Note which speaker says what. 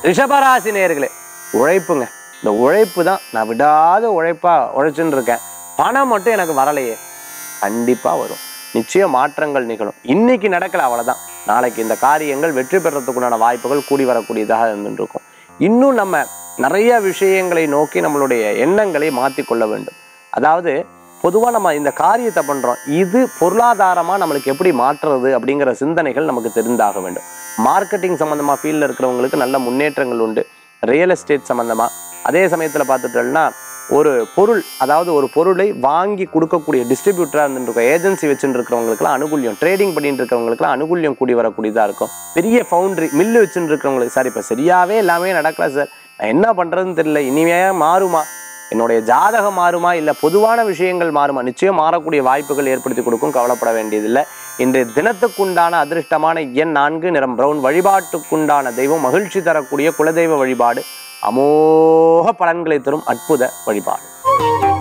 Speaker 1: ரிஷபராசி நேர்களே உழைப்புங்க இந்த உழைப்பு தான் நான் விடாத உழைப்பா உழைச்சுன்னு இருக்கேன் பணம் மட்டும் எனக்கு வரலையே கண்டிப்பா வரும் நிச்சயம் மாற்றங்கள் நிகழும் இன்னைக்கு நடக்கல அவ்வளவுதான் நாளைக்கு இந்த காரியங்கள் வெற்றி பெறத்துக்குண்டான வாய்ப்புகள் கூடி வரக்கூடியதாக இருந்துட்டு இருக்கும் இன்னும் நம்ம நிறைய விஷயங்களை நோக்கி நம்மளுடைய எண்ணங்களை மாற்றிக்கொள்ள வேண்டும் அதாவது பொதுவாக நம்ம இந்த காரியத்தை பண்ணுறோம் இது பொருளாதாரமாக நம்மளுக்கு எப்படி மாற்றுறது அப்படிங்கிற சிந்தனைகள் நமக்கு தெரிந்தாக வேண்டும் மார்க்கெட்டிங் சம்மந்தமாக ஃபீல்டில் இருக்கிறவங்களுக்கு நல்ல முன்னேற்றங்கள் உண்டு ரியல் எஸ்டேட் சம்மந்தமாக அதே சமயத்தில் பார்த்துட்டோம்னா ஒரு பொருள் அதாவது ஒரு பொருளை வாங்கி கொடுக்கக்கூடிய டிஸ்ட்ரிபியூட்டராக இருந்துருக்கோம் ஏஜென்சி வச்சுட்டு இருக்கிறவங்களுக்குலாம் அனுகூல்யம் ட்ரேடிங் பண்ணிட்டு இருக்கிறவங்களுக்குலாம் அனுகூல்யம் கூடி வரக்கூடியதாக இருக்கும் பெரிய ஃபவுண்டரி மில்லு வச்சுட்டு இருக்கிறவங்களுக்கு சார் இப்போ சரியாகவே எல்லாமே நடக்கல சார் நான் என்ன பண்ணுறதுன்னு தெரியல இனிமே மாறுமா என்னுடைய ஜாதகம் மாறுமா இல்லை பொதுவான விஷயங்கள் மாறுமா நிச்சயம் மாறக்கூடிய வாய்ப்புகள் ஏற்படுத்தி கொடுக்கும் கவலைப்பட வேண்டியதில்லை இன்றைய தினத்துக்குண்டான அதிர்ஷ்டமான எண் நான்கு நிறம் பிரவுன் வழிபாட்டுக்குண்டான தெய்வம் மகிழ்ச்சி தரக்கூடிய குலதெய்வ வழிபாடு அமோக பலன்களை தரும் அற்புத வழிபாடு